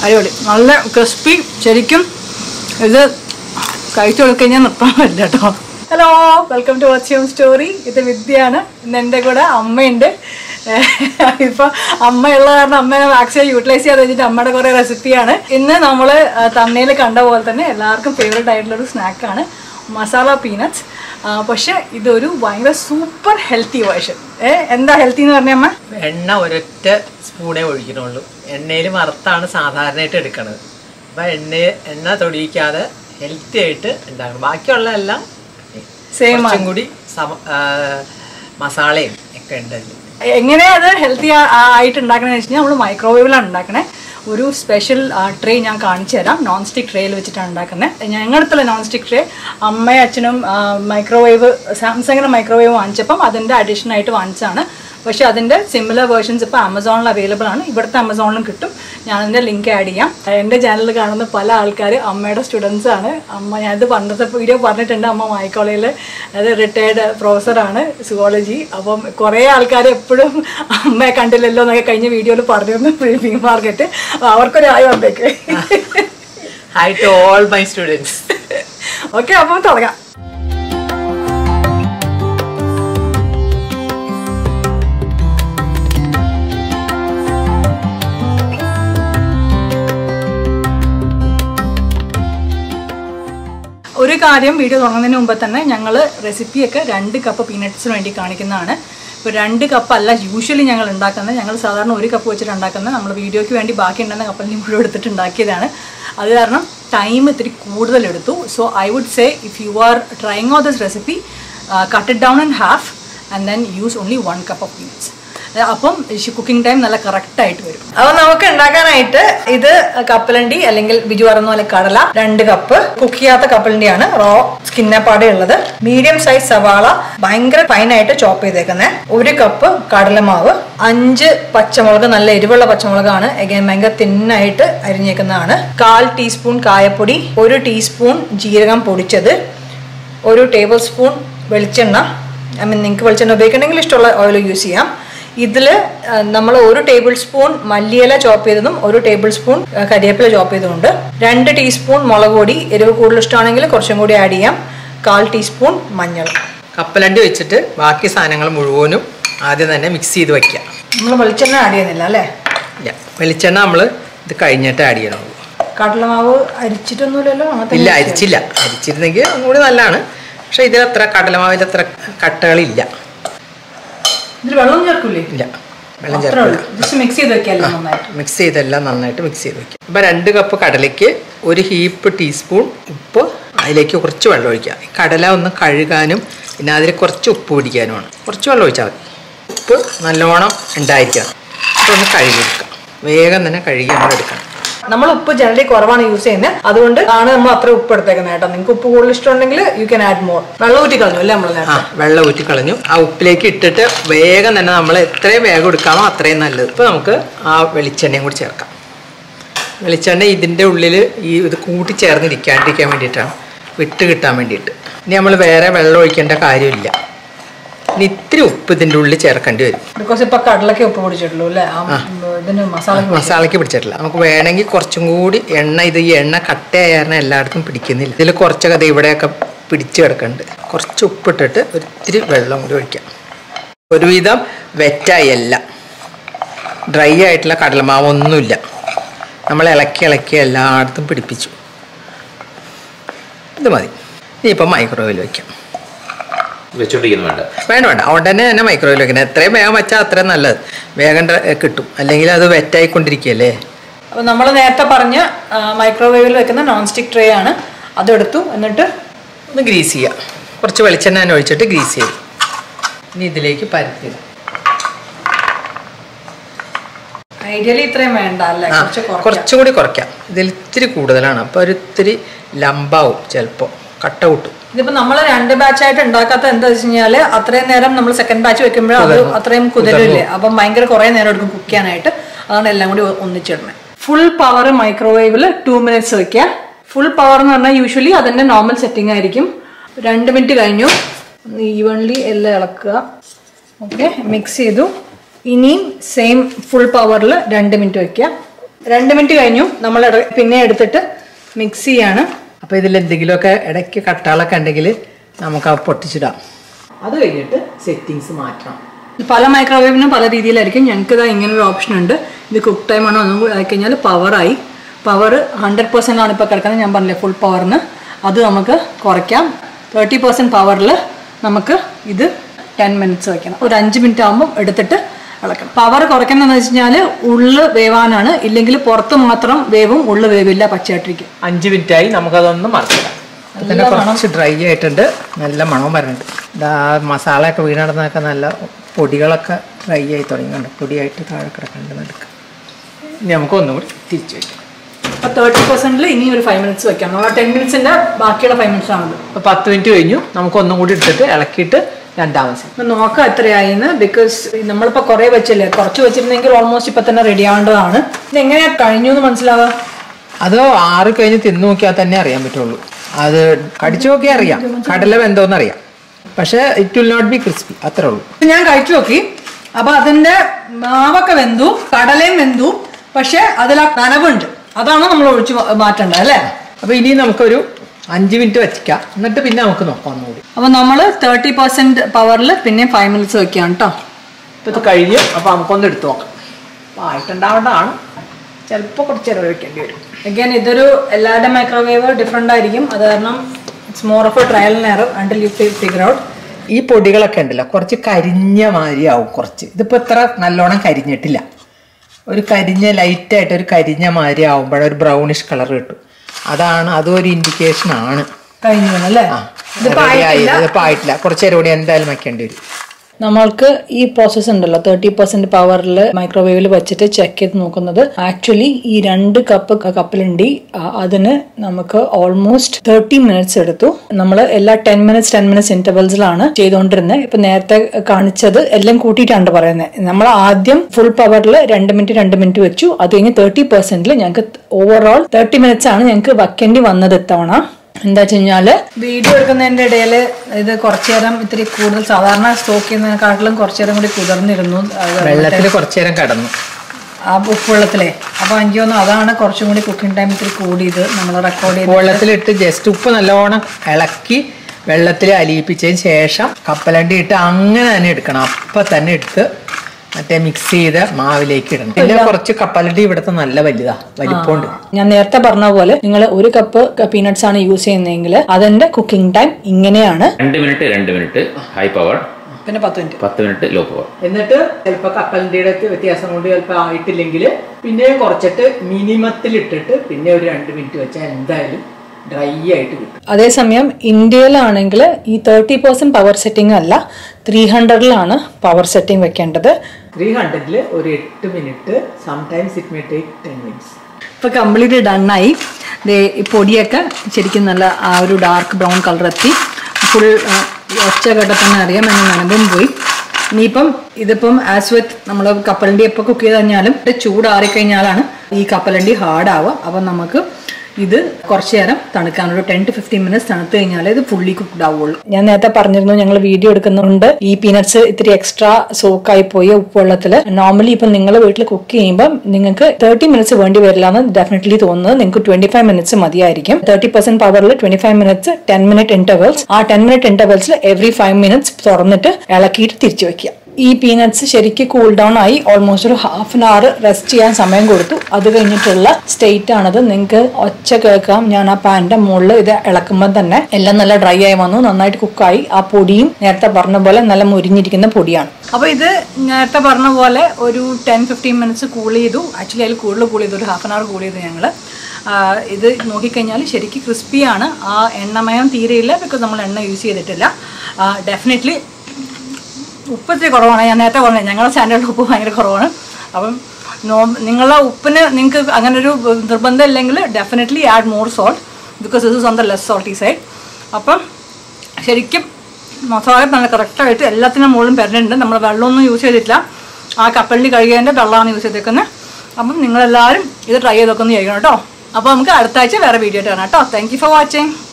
അടിപൊളി നല്ല ക്രിസ്പി ശരിക്കും ഇത് കഴിച്ചു കൊടുക്കഴിഞ്ഞാൽ നിർത്താൻ പറ്റില്ല കേട്ടോ hello welcome to watch your story ഇത് വിദ്യയാണ് ഇന്ന് എൻ്റെ കൂടെ അമ്മയുണ്ട് ഇപ്പോൾ അമ്മയുള്ള കാരണം അമ്മേനെ മാക്സിമം യൂട്ടിലൈസ് ചെയ്യാതെ വെച്ചിട്ട് അമ്മയുടെ കുറേ റെസിപ്പിയാണ് ഇന്ന് നമ്മൾ തമ്മയിൽ കണ്ട പോലെ തന്നെ എല്ലാവർക്കും ഫേവറേറ്റ് ആയിട്ടുള്ളൊരു സ്നാക്കാണ് മസാല പീനട്സ് പക്ഷെ ഇതൊരു ഭയങ്കര സൂപ്പർ ഹെൽത്തി വേർഷൻ ഏ എന്താ ഹെൽത്തി എന്ന് പറഞ്ഞ അമ്മ എണ്ണ ഒരൊറ്റ സ്പൂണേ ഒഴിക്കണുള്ളൂ എണ്ണയിൽ വറുത്താണ് സാധാരണയായിട്ട് എടുക്കണത് അപ്പം എണ്ണ എണ്ണ തൊടിയിക്കാതെ ഹെൽത്തി ആയിട്ട് ഉണ്ടാക്കണം ബാക്കിയുള്ള എല്ലാം Same കുറച്ചും കൂടി സമ ആ, മസാലയും ഒക്കെ ഉണ്ട് അതിൽ എങ്ങനെയാ അത് ഹെൽത്തി ആയിട്ട് ഉണ്ടാക്കണമെന്ന് വെച്ച് കഴിഞ്ഞാൽ നമ്മൾ മൈക്രോവേവിലാണ് ഉണ്ടാക്കണേ ഒരു സ്പെഷ്യൽ ട്രേ ഞാൻ കാണിച്ചു തരാം നോൺ സ്റ്റിക് ട്രേയിൽ വെച്ചിട്ടാണ് ഉണ്ടാക്കുന്നത് ഞങ്ങളടുത്തുള്ള നോൺ സ്റ്റിക് ട്രേ അമ്മയും അച്ഛനും മൈക്രോവേവ് സാംസങ്ങിൻ്റെ മൈക്രോവേവ് വാങ്ങിച്ചപ്പം അതിൻ്റെ അഡീഷൻ ആയിട്ട് വാങ്ങിച്ചതാണ് പക്ഷേ അതിൻ്റെ സിമിലർ വേർഷൻസ് ഇപ്പോൾ ആമസോണിൽ അവൈലബിൾ ആണ് ഇവിടുത്തെ ആമസോണിലും കിട്ടും ഞാൻ അതിൻ്റെ ലിങ്ക് ആഡ് ചെയ്യാം എൻ്റെ ചാനലിൽ കാണുന്ന പല ആൾക്കാർ അമ്മയുടെ സ്റ്റുഡൻസ് ആണ് അമ്മ ഞാനിത് പണ്ടത്തെ വീഡിയോ പറഞ്ഞിട്ടുണ്ട് അമ്മ മായിക്കോളയിൽ അത് റിട്ടയർഡ് പ്രൊഫസറാണ് സുവോളജി അപ്പം കുറേ ആൾക്കാർ എപ്പോഴും അമ്മയെ കണ്ടില്ലല്ലോ എന്നൊക്കെ കഴിഞ്ഞ വീഡിയോയിൽ പറഞ്ഞിരുന്നു ബി മാർക്കറ്റ് അവർക്കൊരു ആയി വന്നേക്ക് hi to all my students okay അപ്പം തുടങ്ങാം ഒരു കാര്യം വീഡിയോ തുടങ്ങുന്നതിന് മുമ്പ് തന്നെ ഞങ്ങൾ റെസിപ്പിയൊക്കെ രണ്ട് കപ്പ് പീനട്ട്സിന് വേണ്ടി കാണിക്കുന്നതാണ് ഇപ്പോൾ രണ്ട് കപ്പ് അല്ല യൂഷ്വലി ഞങ്ങൾ ഉണ്ടാക്കുന്നത് ഞങ്ങൾ സാധാരണ ഒരു കപ്പ് വെച്ചിട്ട് ഉണ്ടാക്കുന്നത് നമ്മൾ വീഡിയോയ്ക്ക് വേണ്ടി ബാക്കി ഉണ്ടെന്ന കപ്പലിന് മുഴുവൻ എടുത്തിട്ട് ഉണ്ടാക്കിയതാണ് അത് കാരണം ടൈം ഇത്തിരി കൂടുതലെടുത്തു so I would say if you are trying out this recipe cut it down and half and then use only one cup of peanuts അപ്പം കുക്കിംഗ് ടൈം നല്ല കറക്റ്റ് ആയിട്ട് വരും അപ്പോൾ നമുക്ക് ഉണ്ടാക്കാനായിട്ട് ഇത് കപ്പലണ്ടി അല്ലെങ്കിൽ ബിജു പറഞ്ഞ പോലെ കടല രണ്ട് കപ്പ് കുക്ക് ചെയ്യാത്ത കപ്പലണ്ടിയാണ് റോ സ്കിന്നപ്പാടെ ഉള്ളത് മീഡിയം സൈസ് സവാള ഭയങ്കര ഫൈനായിട്ട് ചോപ്പ് ചെയ്തേക്കുന്നത് ഒരു കപ്പ് കടലമാവ് അഞ്ച് പച്ചമുളക് നല്ല എരിവുള്ള പച്ചമുളകാണ് എഗൈൻ ഭയങ്കര തിന്നായിട്ട് അരിഞ്ഞേക്കുന്നതാണ് കാൽ ടീസ്പൂൺ കായപ്പൊടി ഒരു ടീസ്പൂൺ ജീരകം പൊടിച്ചത് ഒരു ടേബിൾ സ്പൂൺ വെളിച്ചെണ്ണ ഐ മീൻ നിങ്ങൾക്ക് വെളിച്ചെണ്ണ ഉപയോഗിക്കണമെങ്കിൽ ഇഷ്ടമുള്ള ഓയിൽ യൂസ് ചെയ്യാം ഇതിൽ നമ്മൾ ഒരു ടേബിൾ സ്പൂൺ മല്ലിയില ചോപ്പ് ചെയ്തതും ഒരു ടേബിൾ സ്പൂൺ ആ, കരിവേപ്പില ചോപ്പ് ചെയ്തതുണ്ട് രണ്ട് ടീസ്പൂൺ മുളക് പൊടി എരിവ് കൂടുതൽ ഇഷ്ടമാണെങ്കിൽ കുറച്ചും കൂടി ആഡ് ചെയ്യാം കാൽ ടീസ്പൂൺ മഞ്ഞൾ കപ്പലണ്ടി വെച്ചിട്ട് ബാക്കി സാധനങ്ങൾ മുഴുവനും ആദ്യം തന്നെ മിക്സ് ചെയ്ത് വയ്ക്കുക നമ്മൾ വെളിച്ചെണ്ണ ആഡ് ചെയ്യുന്നില്ല അല്ലേ ഇല്ല വെളിച്ചെണ്ണ നമ്മൾ ഇത് കഴിഞ്ഞിട്ട് ആഡ് ചെയ്യണുള്ളൂ കടലമാവ് അരിച്ചിട്ടൊന്നുമില്ലല്ലോ അങ്ങനത്തെ ഇല്ല അരിച്ചില്ല അരിച്ചിരുന്നെങ്കിൽ ഒന്നുകൂടി നല്ലതാണ് പക്ഷെ ഇതിൽ അത്ര കടലമാവിൽ അത്ര കട്ടകളില്ല ഇതിൽ വെള്ളം ചേർക്കൂലേ ഇല്ല വെള്ളം അത്രേ ചേർക്കില്ല ഉള്ളൂ ജസ്റ്റ് മിക്സ് ചെയ്ത് വെക്കാമല്ലോ നന്നായിട്ട് മിക്സ് ചെയ്തെല്ലാം നന്നായിട്ട് മിക്സ് ചെയ്ത് വെക്കുക അപ്പോൾ രണ്ട് കപ്പ് കടലയ്ക്ക് ഒരു ഹീപ്പ് ടീസ്പൂൺ ഉപ്പ് അതിലേക്ക് കുറച്ച് വെള്ളം ഒഴിക്കുക ഈ കടല ഒന്ന് കഴുകാനും പിന്നെ അതിൽ കുറച്ച് ഉപ്പ് പിടിക്കാനുമാണ് കുറച്ച് വെള്ളം ഒഴിച്ചാൽ മതി ഉപ്പ് നല്ലോണം ഉണ്ടായിരിക്കണം അപ്പോൾ ഒന്ന് കഴുകിയെടുക്കാം വേഗം തന്നെ കഴുകി നമ്മൾ എടുക്കണം നമ്മൾ ഉപ്പ് ജനറലി കുറവാണ് യൂസ് ചെയ്യുന്നത് അതുകൊണ്ട് ആണ് നമ്മൾ അത്ര ഉപ്പ് എടുത്തേക്കുന്നത് കേട്ടോ നിങ്ങൾക്ക് ഉപ്പ് കൂടുതൽ ഇഷ്ടമുണ്ടെങ്കിൽ യു ക്യാൻ ആഡ് മോർ വെള്ളം ഊറ്റി കളഞ്ഞു അല്ലേ നമ്മൾ ആ വെള്ളം ഊറ്റി കളഞ്ഞു ആ ഉപ്പിലേക്ക് ഇട്ടിട്ട് വേഗം തന്നെ നമ്മൾ എത്രയും വേഗം എടുക്കാമോ അത്രയും നല്ലത് ഇപ്പോൾ നമുക്ക് ആ വെളിച്ചെണ്ണയും കൂടി ചേർക്കാം വെളിച്ചെണ്ണ ഇതിൻ്റെ ഉള്ളിൽ ഈ ഇത് കൂട്ടി ചേർന്നിരിക്കാണ്ടിരിക്കാൻ വേണ്ടിയിട്ടാണ് വിട്ട് കിട്ടാൻ വേണ്ടിയിട്ട് ഇനി നമ്മൾ വേറെ വെള്ളം ഒഴിക്കേണ്ട കാര്യമില്ല ഇനി ഇത്തിരി ഉപ്പ് ഇതിൻ്റെ ഉള്ളിൽ ചേർക്കേണ്ടി വരും ബിക്കോസ് ഇപ്പൊ കടലൊക്കെ ഉപ്പ് പൊടിച്ചിട്ടുള്ളൂ അല്ലേ ആ, ഇതിന് മസാല മസാലയ്ക്ക് പിടിച്ചിട്ടില്ല നമുക്ക് വേണമെങ്കിൽ കുറച്ചും കൂടി എണ്ണ ഇത് ഈ എണ്ണ കട്ടയായ കാരണം എല്ലായിടത്തും പിടിക്കുന്നില്ല ഇതിൽ കുറച്ചൊക്കെ ദേ ഇവിടെയൊക്കെ പിടിച്ച് കിടക്കുന്നുണ്ട് കുറച്ച് ഉപ്പിട്ടിട്ട് ഒരിത്തിരി വെള്ളം കൂടി ഒഴിക്കാം ഒരുവിധം വെറ്റായി എല്ലാം ഡ്രൈ ആയിട്ടുള്ള കടലമാവൊന്നുമില്ല നമ്മൾ ഇളക്കി ഇളക്കി എല്ലായിടത്തും പിടിപ്പിച്ചു ഇത് മതി ഇനിയിപ്പം മൈക്രോവേവിൽ വയ്ക്കാം വെച്ചോണ്ടിരിക്കുന്നു വേണ്ട വേണ്ട വേണ്ട ഉടനെ തന്നെ മൈക്രോവേവിൽ വെക്കണം എത്രയും വേഗം വെച്ചാൽ അത്രയും നല്ലത് വേഗം ഡ- കിട്ടും അല്ലെങ്കിൽ അത് വെറ്റായിക്കൊണ്ടിരിക്കുകയല്ലേ അപ്പൊ നമ്മൾ നേരത്തെ പറഞ്ഞ മൈക്രോവേവിൽ വെക്കുന്ന നോൺ സ്റ്റിക് ട്രേ ആണ് അതെടുത്തു എന്നിട്ട് ഒന്ന് ഗ്രീസ് ചെയ്യുക കുറച്ച് വെളിച്ചെണ്ണ തന്നെ ഒഴിച്ചിട്ട് ഗ്രീസ് ചെയ്യും ഇനി ഇതിലേക്ക് പരത്തി ഐഡിയലി ഇത്രയും വേണ്ട അല്ലേ ആ കുറച്ച് കുറയ്ക്കാം. കുറച്ചും കൂടി കുറയ്ക്കാം ഇതിൽ ഇത്തിരി കൂടുതലാണ് അപ്പോൾ ഒരു ഇത്തിരി ലംബാവും ചിലപ്പോൾ കട്ട കൂട്ടും ഇതിപ്പോ നമ്മൾ രണ്ട് ബാച്ച് ആയിട്ട് ഉണ്ടാക്കാത്ത എന്താ വെച്ച് കഴിഞ്ഞാല് അത്രയും നേരം നമ്മൾ സെക്കൻഡ് ബാച്ച് വെക്കുമ്പോൾ അത് കുതിർന്നു. അത്രയും കുതിരില്ലേ അപ്പം ഭയങ്കര കുറെ നേരം എടുക്കും കുക്ക് ചെയ്യാനായിട്ട് അതാണ് എല്ലാം കൂടി ഒന്നിച്ചിടണേ ഫുൾ പവർ മൈക്രോവേവിൽ ടു മിനിറ്റ്സ് വെക്കുക ഫുൾ പവർ എന്ന് പറഞ്ഞാൽ യൂഷ്വലി അതിന്റെ നോർമൽ സെറ്റിംഗ് ആയിരിക്കും രണ്ട് മിനിറ്റ് കഴിഞ്ഞു ഈവൺലി എല്ലാം ഇളക്കുക ഓക്കെ മിക്സ് ചെയ്തു ഇനിയും സെയിം ഫുൾ പവറിൽ രണ്ട് മിനിറ്റ് വെക്കുക രണ്ട് മിനിറ്റ് കഴിഞ്ഞു നമ്മൾ ഇട- പിന്നെ എടുത്തിട്ട് മിക്സ് ചെയ്യാണ് അപ്പോൾ ഇതിൽ എന്തെങ്കിലുമൊക്കെ ഇടയ്ക്ക് കട്ടാളൊക്കെ ഉണ്ടെങ്കിൽ നമുക്ക് അത് പൊട്ടിച്ചിടാം അത് കഴിഞ്ഞിട്ട് സെറ്റിങ്സ് മാറ്റണം പല മൈക്രോവേവിനും പല രീതിയിലായിരിക്കും ഞങ്ങൾക്ക് ഇതാ ഇങ്ങനെ ഒരു ഓപ്ഷൻ ഉണ്ട് ഇത് കുക്ക് ടൈം ആണോ ഒന്നും കൂടി ആയിക്കഴിഞ്ഞാൽ പവറായി പവർ ഹൺഡ്രഡ് പെർസെൻ്റ് ആണ് ഇപ്പോൾ കിടക്കുന്നത് ഞാൻ പറഞ്ഞില്ലേ ഫുൾ പവറിന് അത് നമുക്ക് കുറയ്ക്കാം തേർട്ടി പെർസെൻറ്റ് പവറിൽ നമുക്ക് ഇത് ടെൻ മിനിറ്റ്സ് വയ്ക്കണം ഒരു അഞ്ച് മിനിറ്റ് ആകുമ്പോൾ എടുത്തിട്ട് ഇളക്കണം പവർ കുറയ്ക്കണമെന്ന് വെച്ച് കഴിഞ്ഞാൽ ഉള്ള് വേവാനാണ് ഇല്ലെങ്കിൽ പുറത്ത് മാത്രം വേവും ഉള്ളു വേവില്ല പച്ചയായിട്ടിരിക്കും അഞ്ച് മിനിറ്റായി നമുക്കതൊന്ന് മറച്ചിടാം പിന്നെ കുറച്ച് ഡ്രൈ ആയിട്ടുണ്ട് നല്ല മണം വരുന്നുണ്ട് ഇതാ മസാലയൊക്കെ വീണടന്നൊക്കെ നല്ല പൊടികളൊക്കെ ഡ്രൈ ആയി തുടങ്ങിയുണ്ട് പൊടിയായിട്ട് താഴെ കിടക്കുന്നുണ്ട് നടുക്ക് ഇനി നമുക്ക് ഒന്നുകൂടി തിരിച്ചു വയ്ക്കാം അപ്പോൾ തേർട്ടി പെർസെൻറ്റിൽ ഇനി ഒരു ഫൈവ് മിനിറ്റ്സ് വെക്കാം നമ്മൾ ടെൻ മിനിറ്റ്സിൻ്റെ ബാക്കിയുള്ള ഫൈവ് മിനിറ്റ്സ് ആണത് അപ്പോൾ പത്ത് മിനിറ്റ് കഴിഞ്ഞു നമുക്ക് ഒന്നും കൂടി എടുത്തിട്ട് ഇളക്കിയിട്ട് രണ്ടാമത് അപ്പം നോക്കാം എത്രയായിന്ന് ബിക്കോസ് നമ്മളിപ്പോൾ കുറേ വെച്ചില്ലേ കുറച്ച് വെച്ചിരുന്നെങ്കിൽ ഓൾമോസ്റ്റ് ഇപ്പം തന്നെ റെഡി ആവേണ്ടതാണ് ഇത് എങ്ങനെയാ കഴിഞ്ഞു എന്ന് മനസ്സിലാവുക അത് ആറ് കഴിഞ്ഞ് തിന്നു നോക്കിയാൽ തന്നെ അറിയാൻ പറ്റുള്ളൂ അത് കടിച്ചു നോക്കിയാൽ അറിയാം കടല വെന്തോന്ന് അറിയാം പക്ഷേ it will not be crispy അത്രേ ഉള്ളൂ ഇത് ഞാൻ കഴിച്ചു നോക്കി അപ്പോൾ അതിൻ്റെ മാവൊക്കെ വെന്തു കടലയും വെന്തു പക്ഷേ അതിൽ ആ കനവുണ്ട് അതാണ് നമ്മൾ ഒഴിച്ച് മാ- മാറ്റേണ്ടത് അല്ലേ അപ്പോൾ ഇനി നമുക്കൊരു അഞ്ച് മിനിറ്റ് വച്ചിക്കാം എന്നിട്ട് പിന്നെ നമുക്ക് നോക്കാം ഒന്നുകൂടി അപ്പോൾ നമ്മൾ തേർട്ടി പെർസെൻറ്റ് പവറിൽ പിന്നെ ഫൈവ് മിനിറ്റ്സ് വെക്കുകയാണ് കേട്ടോ ഇപ്പം ഇത് കഴിഞ്ഞ് അപ്പോൾ നമുക്കൊന്ന് എടുത്ത് നോക്കാം അപ്പോൾ ആയിട്ടുണ്ടാവേണ്ടതാണ് ചിലപ്പോൾ കുറച്ച് നേരം വെക്കേണ്ടി വരും അഗൈൻ ഇതൊരു എല്ലാവരുടെ മൈക്രോവേവ് ഡിഫറെൻ്റ് ആയിരിക്കും അത് കാരണം it's more of a trial and error until you figure out ഈ പൊടികളൊക്കെ ഉണ്ടല്ലോ കുറച്ച് കരിഞ്ഞ മാതിരി ആവും കുറച്ച് ഇതിപ്പോൾ ഇത്ര നല്ലോണം കരിഞ്ഞിട്ടില്ല ഒരു കരിഞ്ഞ ലൈറ്റായിട്ട് ഒരു കരിഞ്ഞ മാതിരി ആവുമ്പോഴേ ഒരു ബ്രൗണിഷ് കളർ കിട്ടും അതാണ് അതും ഒരു ഇൻഡിക്കേഷൻ ആണ് കഴിഞ്ഞു അല്ലേ ആ ഇതിപ്പോൾ ready ആയി. ആയിട്ടില്ല ഇതിപ്പോൾ ആയിട്ടില്ല കുറച്ച് നേരം കൂടി എന്തായാലും വെക്കേണ്ടി വരും നമ്മൾക്ക് ഈ പ്രോസസ്സ് ഉണ്ടല്ലോ തേർട്ടി പെർസെന്റ് പവറിൽ മൈക്രോവേവിൽ വെച്ചിട്ട് ചെക്ക് ചെയ്ത് നോക്കുന്നത് ആക്ച്വലി ഈ രണ്ട് കപ്പ് കപ്പലണ്ടി ആ, അതിന് നമുക്ക് ഓൾമോസ്റ്റ് തേർട്ടി മിനിറ്റ്സ് എടുത്തു നമ്മൾ എല്ലാ ടെൻ മിനിറ്റ്സ് ടെൻ മിനിറ്റ്സ് ഇന്റർവെൽസിലാണ് ചെയ്തുകൊണ്ടിരുന്നത് ഇപ്പൊ നേരത്തെ കാണിച്ചത് എല്ലാം കൂട്ടിയിട്ടാണ് പറയുന്നത് നമ്മൾ ആദ്യം ഫുൾ പവറിൽ രണ്ട് മിനിറ്റ് രണ്ട് മിനിറ്റ് വെച്ചു അത് കഴിഞ്ഞ് തേർട്ടി പെർസെന്റിൽ ഞങ്ങൾക്ക് ഓവറോൾ തേർട്ടി മിനിറ്റ്സ് ആണ് ഞങ്ങൾക്ക് വെക്കേണ്ടി വന്നത് ഇത്തവണ എന്താ വെച്ച് കഴിഞ്ഞാല് വീഡിയോ എടുക്കുന്നതിന്റെ ഇടയിൽ ഇത് കുറച്ചു നേരം ഇത്തിരി കൂടുതൽ സാധാരണ സ്റ്റോക്ക് ചെയ്യുന്നതിനെക്കാട്ടിലും കുറച്ചു നേരം കൂടി കുതിർന്നിരുന്നു അത് വെള്ളത്തിൽ കുറച്ച് നേരം കടന്നു ആ ഉപ്പുവെള്ളത്തിലെ അപ്പൊ എനിക്ക് തോന്നുന്നു അതാണ് കുറച്ചും കൂടി കുക്കിംഗ് ടൈം ഇത്തിരി കൂടിയത് നമ്മൾ റെക്കോർഡ് ചെയ്ത് വെള്ളത്തിലിട്ട് ജസ്റ്റ് ഉപ്പ് നല്ലോണം ഇളക്കി വെള്ളത്തിൽ അലിയിപ്പിച്ചതിന് ശേഷം കപ്പലണ്ടി ഇട്ട് അങ്ങനെ തന്നെ എടുക്കണം അപ്പം തന്നെ എടുത്ത് മറ്റേ മിക്സ് ചെയ്ത മാവിലേക്ക് ഇടണം പിന്നെ കുറച്ച് കപ്പലണ്ടി ഇവിടുത്തെ നല്ല വലുതാ വലിപ്പമുണ്ട് ഞാൻ നേരത്തെ പറഞ്ഞ പോലെ നിങ്ങൾ ഒരു കപ്പ് പീനട്സ് ആണ് യൂസ് ചെയ്യുന്നതെങ്കിൽ അതിന്റെ കുക്കിംഗ് ടൈം ഇങ്ങനെയാണ് രണ്ട് മിനിറ്റ് രണ്ട് മിനിറ്റ് ഹൈ പവർ പിന്നെ പത്ത് മിനിറ്റ് പത്ത് മിനിറ്റ് ലോ പവർ എന്നിട്ട് ചിലപ്പോൾ കപ്പലണ്ടിയുടെ വ്യത്യാസം കൊണ്ട് ചിലപ്പോൾ ആയിട്ടില്ലെങ്കിൽ പിന്നെ കുറച്ചിട്ട് മിനിമത്തിൽ ഇട്ടിട്ട് പിന്നെ ഒരു രണ്ട് മിനിറ്റ് വെച്ചാൽ എന്തായാലും ഡ്രൈ ആയിട്ട് കിട്ടും അതേസമയം ഇന്ത്യയിലാണെങ്കിൽ ഈ തേർട്ടി പെർസെന്റ് പവർ സെറ്റിംഗ് അല്ല ത്രീ ഹൺഡ്രഡിലാണ് പവർ സെറ്റിംഗ് വെക്കേണ്ടത് ത്രീ ഹൺഡ്രഡിൽ ഒരു എട്ട് minute sometimes it may take ten minutes ഇപ്പൊ കംപ്ലീറ്റ് ഡണ്ണായി ദേ ഈ പൊടിയൊക്കെ ശരിക്കും നല്ല ആ ഒരു ഡാർക്ക് ബ്രൗൺ കളർ എത്തി ഫുൾ ഒച്ച കേട്ട തന്നെ അറിയാം എന്നെ നനമ്പും പോയി ഇനിയിപ്പം ഇതിപ്പം ആസ് വിത്ത് നമ്മൾ കപ്പലണ്ടി എപ്പോൾ കുക്ക് ചെയ്ത് കഴിഞ്ഞാലും ഇത് ചൂടാറി കഴിഞ്ഞാലാണ് ഈ കപ്പലണ്ടി ഹാർഡ് ആവുക അപ്പം നമുക്ക് ഇത് കുറച്ച് നേരം തണുക്കാൻ ഒരു ടെൻ ടു ഫിഫ്റ്റീൻ മിനിറ്റ്സ് തണുത്ത് കഴിഞ്ഞാൽ ഇത് ഫുള്ളി കുക്ക്ഡ് ആവുള്ളൂ ഞാൻ നേരത്തെ പറഞ്ഞിരുന്നു ഞങ്ങൾ വീഡിയോ എടുക്കുന്നുണ്ട് ഈ പീനട്സ് ഇത്തിരി എക്സ്ട്രാ സോക്കായി പോയി ഉപ്പുവെള്ളത്തിൽ നോർമലി ഇപ്പം നിങ്ങൾ വീട്ടിൽ കുക്ക് ചെയ്യുമ്പോൾ നിങ്ങൾക്ക് തേർട്ടി മിനിറ്റ്സ് വേണ്ടി വരില്ല എന്ന് ഡെഫിനറ്റ്ലി തോന്നുന്നത് നിങ്ങൾക്ക് ട്വന്റി ഫൈവ് മിനിറ്റ്സ് മതിയായിരിക്കും തേർട്ടി പെർസെന്റ് പവറിൽ twenty five minutes ten minute intervals ആ ടെൻ മിനിറ്റ് ഇന്റർവെൽസിൽ എവറി ഫൈവ് മിനിറ്റ്സ് തുറന്നിട്ട് ഇളക്കിയിട്ട് തിരിച്ചു വെക്കുക ഈ പീനട്സ് ശരിക്കും കൂൾ ഡൗൺ ആയി ഓൾമോസ്റ്റ് ഒരു ഹാഫ് ആൻ അവർ റെസ്റ്റ് ചെയ്യാൻ സമയം കൊടുത്തു അത് കഴിഞ്ഞിട്ടുള്ള സ്റ്റേറ്റ് ആണത് നിങ്ങൾക്ക് ഒച്ച കേൾക്കാം ഞാൻ ആ പാൻ്റെ മുകളിൽ ഇത് ഇളക്കുമ്പോൾ തന്നെ എല്ലാം നല്ല ഡ്രൈ ആയി വന്നു നന്നായിട്ട് കുക്കായി ആ പൊടിയും നേരത്തെ പറഞ്ഞ പോലെ നല്ല മുരിഞ്ഞിരിക്കുന്ന പൊടിയാണ് അപ്പോൾ ഇത് നേരത്തെ പറഞ്ഞ പോലെ ഒരു ടെൻ ഫിഫ്റ്റീൻ മിനിറ്റ്സ് കൂൾ ചെയ്തു ആക്ച്വലി അതിൽ കൂടുതൽ കൂൾ ചെയ്തു ഒരു ഹാഫ് ആൻ അവർ കൂൾ ചെയ്തു ഞങ്ങൾ ഇത് നോക്കിക്കഴിഞ്ഞാൽ ശരിക്കും ക്രിസ്പിയാണ് ആ എണ്ണമയം തീരെയില്ല ബിക്കോസ് നമ്മൾ എണ്ണ യൂസ് ചെയ്തിട്ടില്ല ഡെഫിനറ്റ്ലി ഉപ്പ് ഇത്തിരി കുറവാണ് ഞാൻ നേരത്തെ പറഞ്ഞത് ഞങ്ങളുടെ സ്റ്റാൻഡേർഡ് ഉപ്പ് ഭയങ്കര കുറവാണ് അപ്പം നോ നിങ്ങളുടെ ഉപ്പിന് നിങ്ങൾക്ക് അങ്ങനെ ഒരു നിർബന്ധം ഇല്ലെങ്കിൽ definitely add more salt because this is on the less salty side അപ്പം ശരിക്കും മസാല നല്ല കറക്റ്റായിട്ട് എല്ലാത്തിനും മുകളിലും പെരഞ്ഞിട്ടുണ്ട് നമ്മൾ വെള്ളമൊന്നും യൂസ് ചെയ്തിട്ടില്ല ആ കപ്പലിൽ കഴുകിയതിൻ്റെ വെള്ളമാണ് യൂസ് ചെയ്തേക്കുന്നത് അപ്പം നിങ്ങളെല്ലാവരും ഇത് ട്രൈ ചെയ്തൊക്കെ ഒന്ന് ചെയ്യണം കേട്ടോ അപ്പോൾ നമുക്ക് അടുത്ത ആഴ്ച വേറെ വീഡിയോ ആയിട്ട് കാണാം കേട്ടോ താങ്ക് യു ഫോർ വാച്ചിങ്